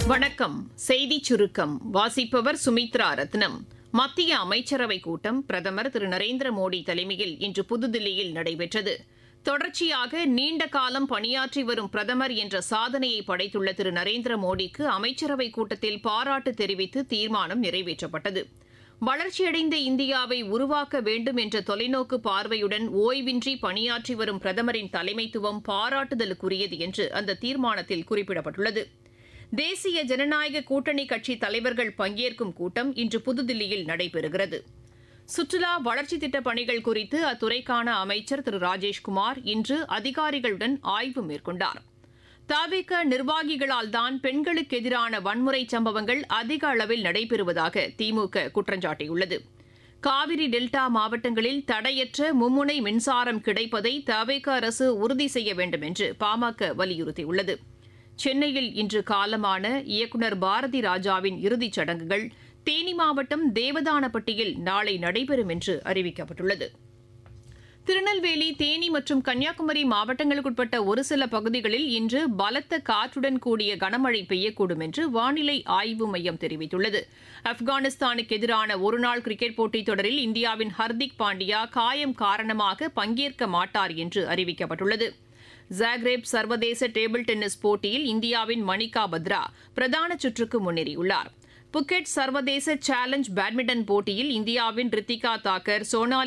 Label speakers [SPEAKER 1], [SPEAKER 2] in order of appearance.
[SPEAKER 1] வணக்கம் செய்திச் சுருக்கம் வாசிப்பவர் சுமித்ரா ரத்னம் மத்திய அமைச்சரவைக் கூட்டம் பிரதமர் திரு நரேந்திர மோடி தலைமையில் இன்று புதுதில்லியில் நடைபெற்றது தொடர்ச்சியாக நீண்ட காலம் பணியாற்றி வரும் பிரதமர் என்ற சாதனையை படைத்துள்ள திரு நரேந்திர மோடிக்கு அமைச்சரவைக் கூட்டத்தில் பாராட்டு தெரிவித்து தீர்மானம் நிறைவேற்றப்பட்டது வளர்ச்சியடைந்த இந்தியாவை உருவாக்க வேண்டும் என்ற தொலைநோக்கு பார்வையுடன் ஓய்வின்றி பணியாற்றி வரும் பிரதமரின் தலைமைத்துவம் பாராட்டுதலுக்குரியது என்று அந்த தீர்மானத்தில் குறிப்பிடப்பட்டுள்ளது தேசிய ஜனநாயக கூட்டணி கட்சி தலைவர்கள் பங்கேற்கும் கூட்டம் இன்று புதுதில்லியில் நடைபெறுகிறது சுற்றுலா வளர்ச்சித் திட்டப் பணிகள் குறித்து அத்துறைக்கான அமைச்சர் திரு ராஜேஷ்குமார் இன்று அதிகாரிகளுடன் ஆய்வு மேற்கொண்டார் தவிக நிர்வாகிகளால் தான் பெண்களுக்கு எதிரான வன்முறை சம்பவங்கள் அதிக அளவில் நடைபெறுவதாக திமுக குற்றஞ்சாட்டியுள்ளது காவிரி டெல்டா மாவட்டங்களில் தடையற்ற மும்முனை மின்சாரம் கிடைப்பதை தவிக அரசு உறுதி செய்ய வேண்டும் என்று பாமக வலியுறுத்தியுள்ளது சென்னையில் இன்று காலமான இயக்குநர் பாரதி ராஜாவின் இறுதிச் சடங்குகள் தேனி மாவட்டம் தேவதானப்பட்டியில் நாளை நடைபெறும் என்று அறிவிக்கப்பட்டுள்ளது திருநெல்வேலி தேனி மற்றும் கன்னியாகுமரி மாவட்டங்களுக்குட்பட்ட ஒரு சில பகுதிகளில் இன்று பலத்த காற்றுடன் கூடிய கனமழை பெய்யக்கூடும் என்று வானிலை ஆய்வு மையம் தெரிவித்துள்ளது ஆப்கானிஸ்தானுக்கு எதிரான ஒருநாள் கிரிக்கெட் போட்டித் தொடரில் இந்தியாவின் ஹர்திக் பாண்டியா காயம் காரணமாக பங்கேற்க மாட்டார் என்று அறிவிக்கப்பட்டுள்ளது ஜாக்ரேப் சர்வதேச டேபிள் டென்னிஸ் போட்டியில் இந்தியாவின் மணிகா பத்ரா பிரதான சுற்றுக்கு முன்னேறியுள்ளார் புக்கெட் சர்வதேச சேலஞ்ச் பேட்மிண்டன் போட்டியில் இந்தியாவின் ரித்திகா தாக்கர் சோனாலி